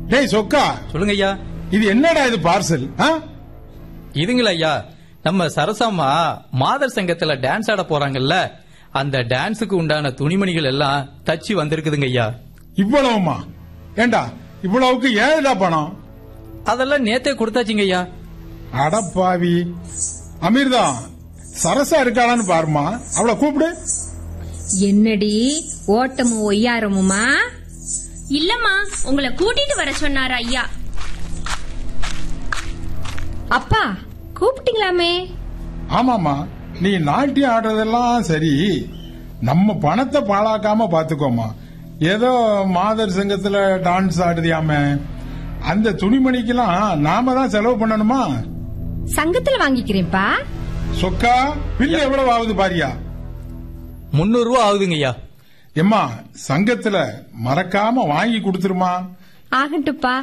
டேய் சொக்கா சொல்லுங்க ஐயா இது என்னடா இது பார்சல் ஆ? இதுங்களா ஐயா நம்ம சரசம்மா மாதர் சங்கத்துல டான்ஸ் ஆட போறாங்கல்ல அந்த டான்ஸுக்கு உண்டான துணிமணிகள் எல்லாம் தச்சு வந்திருக்குதுங்க ஐயா இவ்வளவுமா ஏண்டா இவ்வளவுக்கு ஏழுடா பணம் அதெல்லாம் நேத்தே கொடுத்தாச்சுங்க ஐயா அடப்பாவி அமீர்தா சரசா இருக்காளான்னு பாருமா அவளை கூப்பிடு என்னடி ஓட்டமும் ஒய்யாரமுமா இல்லம்மா உங்களை கூட்டிட்டு வர சொன்னாரு ஐயா அப்பா கூப்பிட்டீங்களாமே ஆமாமா நீ நாட்டியம் ஆடுறதெல்லாம் சரி நம்ம பணத்தை பாழாக்காம பாத்துக்கோமா ஏதோ மாதர் சங்கத்துல டான்ஸ் ஆடுதியாம அந்த துணிமணிக்கெல்லாம் நாம தான் செலவு பண்ணணுமா சங்கத்துல வாங்கிக்கிறேன்ப்பா சொக்கா பில்லு எவ்வளவு ஆகுது பாரியா முன்னூறு ரூபா ஆகுதுங்க ஐயா எம்மா சங்கத்துல மறக்காம வாங்கி கொடுத்துருமா ஆகட்டுப்பா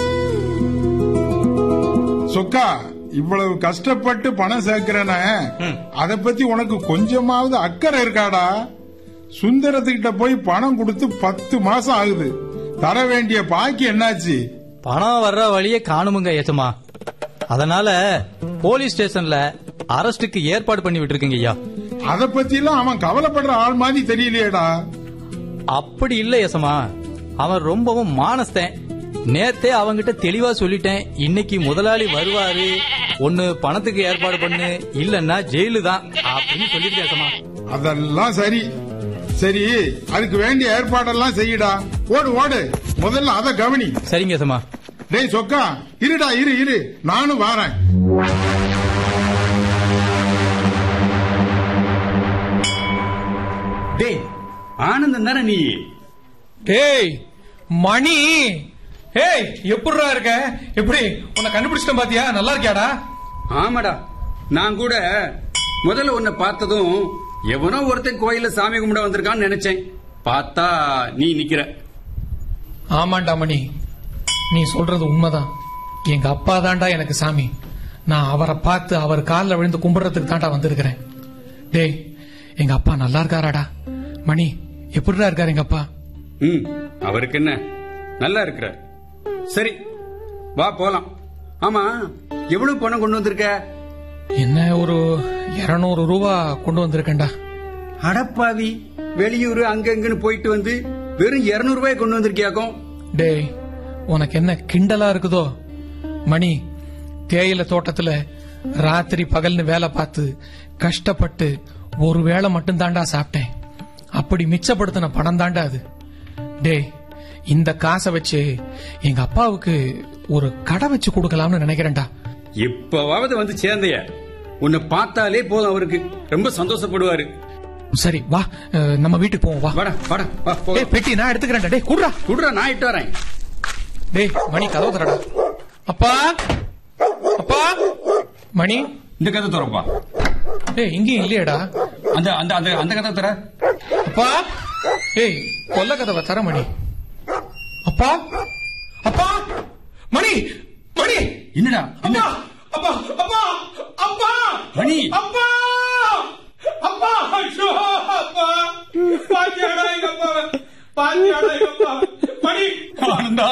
சொக்கா இவ்வளவு கஷ்டப்பட்டு பணம் சேர்க்கிறன அத பத்தி உனக்கு கொஞ்சமாவது அக்கறை இருக்காடா சுந்தரத்துக்கிட்ட போய் பணம் கொடுத்து பத்து மாசம் ஆகுது தர வேண்டிய பாக்கி என்னாச்சு பணம் வர்ற வழியே காணுமுங்க ஏச்சமா அதனால போலீஸ் ஸ்டேஷன்ல அரஸ்டுக்கு ஏற்பாடு பண்ணி விட்டுருக்கீங்க ஐயா அத பத்தி எல்லாம் அவன் கவலைப்படுற ஆள் மாதிரி தெரியலையேடா அப்படி இல்ல ஏசமா அவன் ரொம்பவும் மானஸ்தன் நேத்தே அவங்கிட்ட தெளிவா சொல்லிட்டேன் இன்னைக்கு முதலாளி வருவாரு ஒன்னு பணத்துக்கு ஏற்பாடு பண்ணு இல்லன்னா ஜெயிலு தான் அப்படின்னு சொல்லிருக்கேன் ஏசமா அதெல்லாம் சரி சரி அதுக்கு வேண்டிய ஏற்பாடெல்லாம் செய்யடா ஓடு ஓடு முதல்ல அத கவனி சரிங்க ஏசமா டேய் சொக்கா இருடா இரு இரு நானும் வாரேன் டேய் ஆனந்தம் தானே நீ டேய் மணி ஏய் எப்படிடா இருக்க எப்படி உன்னை கண்டுபிடிச்சிட்டேன் பாத்தியா நல்லா இருக்கியாடா ஆமாடா நான் கூட முதல்ல உன்னை பார்த்ததும் எவனோ ஒருத்தன் கோயில்ல சாமி கும்பிட வந்திருக்கான்னு நினைச்சேன் பார்த்தா நீ நிக்கிற ஆமாண்டா மணி நீ சொல்றது உண்மைதான் எங்க அப்பா தான்டா எனக்கு சாமி நான் அவரை பார்த்து அவர் காலில் விழுந்து கும்பிடுறதுக்கு தான்டா வந்திருக்கிறேன் டேய் எங்க அப்பா நல்லா இருக்காராடா மணி எப்படிடா இருக்காரு எங்க அப்பா ம் அவருக்கு என்ன நல்லா இருக்கிற சரி வா போலாம் ஆமா எவ்வளவு பணம் கொண்டு வந்திருக்க என்ன ஒரு இருநூறு ரூபா கொண்டு வந்திருக்கேன்டா அடப்பாவி வெளியூர் அங்கங்கன்னு போயிட்டு வந்து வெறும் 200 ரூபாய் கொண்டு வந்திருக்கியாக்கும் டேய் உனக்கு என்ன கிண்டலா இருக்குதோ மணி தேயிலை தோட்டத்துல ராத்திரி பகல்னு வேலை பார்த்து கஷ்டப்பட்டு ஒரு வேளை மட்டும் தாண்டா சாப்பிட்டேன் அப்படி மிச்சப்படுத்தின பணம் தாண்டா அது டேய் இந்த காசை வச்சு எங்க அப்பாவுக்கு ஒரு கடை வச்சு கொடுக்கலாம்னு நினைக்கிறேன்டா இப்பவாவது வந்து சேர்ந்தைய உன்னை பார்த்தாலே போதும் அவருக்கு ரொம்ப சந்தோஷப்படுவாரு சரி வா அஹ், நம்ம வீட்டுக்கு போவோம் வா வாடா வாடா வா போ டேய் பெட்டி நான் எடுத்துக்கிறேன்டா டேய் குடுறா குடுறா நான் இட்டு வரேன் டேய் மணி கதவு தரடா அப்பா அப்பா மணி இந்த கதை தரப்பா டேய் இங்கேயும் இல்லையேடா அந்த அந்த அந்த அந்த கதை தர அப்பா ஏய் கொல்ல கதவை தர மணி அப்பா அப்பா மணி மணி என்னடா என்ன அப்பா அப்பா அப்பா அப்பா மணி. அப்பா அப்பா ஐயோ அப்பா பாத்தியாடா எங்க அப்பா பாத்தியாடா எங்க அப்பா மணி ஆனந்தா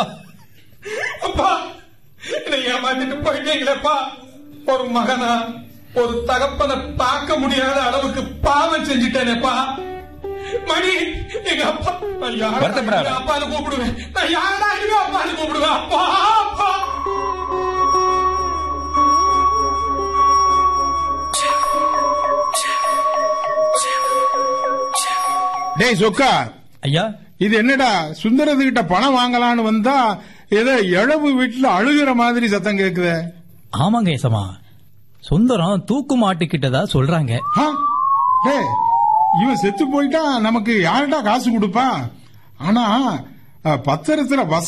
அப்பா என்னை ஏமாத்திட்டு போயிட்டீங்களேப்பா ஒரு மகனா ஒரு தகப்பனை பார்க்க முடியாத அளவுக்கு பாவம் செஞ்சுட்டேனேப்பா மணி எங்க அப்பா நான் யாரா வருத்தப்படாத. எங்க அப்பான்னு கூப்பிடுவேன் நான் யாரா எங்க அப்பான்னு கூப்பிடுவேன் அப்பா அப்பா டேய் சொக்கா ஐயா இது என்னடா சுந்தரத்துக்கிட்ட பணம் வாங்கலான்னு வந்தா ஏதோ இழவு வீட்டுல அழுகிற மாதிரி சத்தம் கேக்குதே ஆமாங்க ஏசமா சுந்தரம் தூக்கு மாட்டிக்கிட்டதா சொல்றாங்க ஆ? டேய் இவன் செத்து போயிட்டா நமக்கு யார்டா காசு கொடுப்பா ஆனா அஹ், பத்திரத்துல